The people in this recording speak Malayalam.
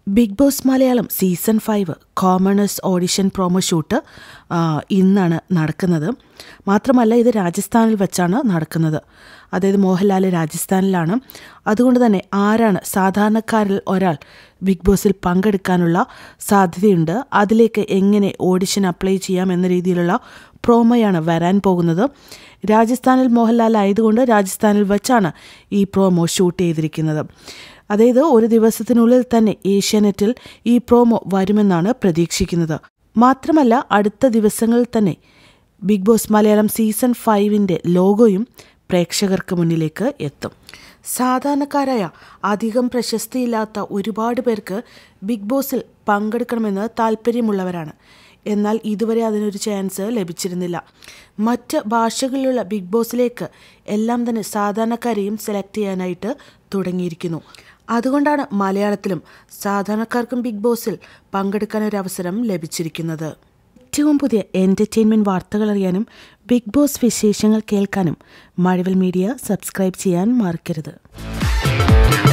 big Boss Malayalam season five commoners audition promo shoot ആ, ഇന്നാണ് നടക്കുന്നത് മാത്രമല്ല ഇത് രാജസ്ഥാനിൽ വെച്ചാണ് നടക്കുന്നത് അതായത് മോഹൻലാൽ രാജസ്ഥാനിലാണ് അതുകൊണ്ട് തന്നെ ആരാണ് സാധാരണക്കാരിൽ ഒരാൾ ബിഗ് ബോസിൽ പങ്കെടുക്കാനുള്ള സാധ്യതയുണ്ട് അതിലേക്ക് എങ്ങനെ ഓഡിഷൻ അപ്ലൈ ചെയ്യാം എന്ന രീതിയിലുള്ള പ്രോമോയാണ് വരാൻ പോകുന്നത് രാജസ്ഥാനിൽ മോഹൻലാൽ ആയതുകൊണ്ട് രാജസ്ഥാനിൽ വെച്ചാണ് ഈ പ്രോമോ ഷൂട്ട് ചെയ്തിരിക്കുന്നത് അതായത് ഒരു ദിവസത്തിനുള്ളിൽ തന്നെ ഏഷ്യാനെറ്റിൽ ഈ പ്രോമോ വരുമെന്നാണ് പ്രതീക്ഷിക്കുന്നത് മാത്രമല്ല അടുത്ത ദിവസങ്ങളിൽ തന്നെ ബിഗ് ബോസ് മലയാളം സീസൺ ഫൈവിൻ്റെ ലോഗോയും പ്രേക്ഷകർക്ക് മുന്നിലേക്ക് എത്തും സാധാരണക്കാരായ അധികം പ്രശസ്തിയില്ലാത്ത ഒരുപാട് പേർക്ക് ബിഗ് ബോസിൽ പങ്കെടുക്കണമെന്ന് താല്പര്യമുള്ളവരാണ് എന്നാൽ ഇതുവരെ അതിനൊരു ചാൻസ് ലഭിച്ചിരുന്നില്ല മറ്റ് ഭാഷകളിലുള്ള ബിഗ് ബോസിലേക്ക് എല്ലാം തന്നെ സാധാരണക്കാരെയും സെലക്ട് ചെയ്യാനായിട്ട് തുടങ്ങിയിരിക്കുന്നു അതുകൊണ്ടാണ് മലയാളത്തിലും സാധാരണക്കാർക്കും ബിഗ് ബോസിൽ പങ്കെടുക്കാൻ ഒരു അവസരം ലഭിച്ചിരിക്കുന്നത് ഏറ്റവും പുതിയ എൻ്റർടൈൻമെൻറ്റ് വാർത്തകൾ അറിയാനും ബിഗ് ബോസ് വിശേഷങ്ങൾ കേൾക്കാനും മഴവിൽ മീഡിയ സബ്സ്ക്രൈബ് ചെയ്യാൻ മറക്കരുത്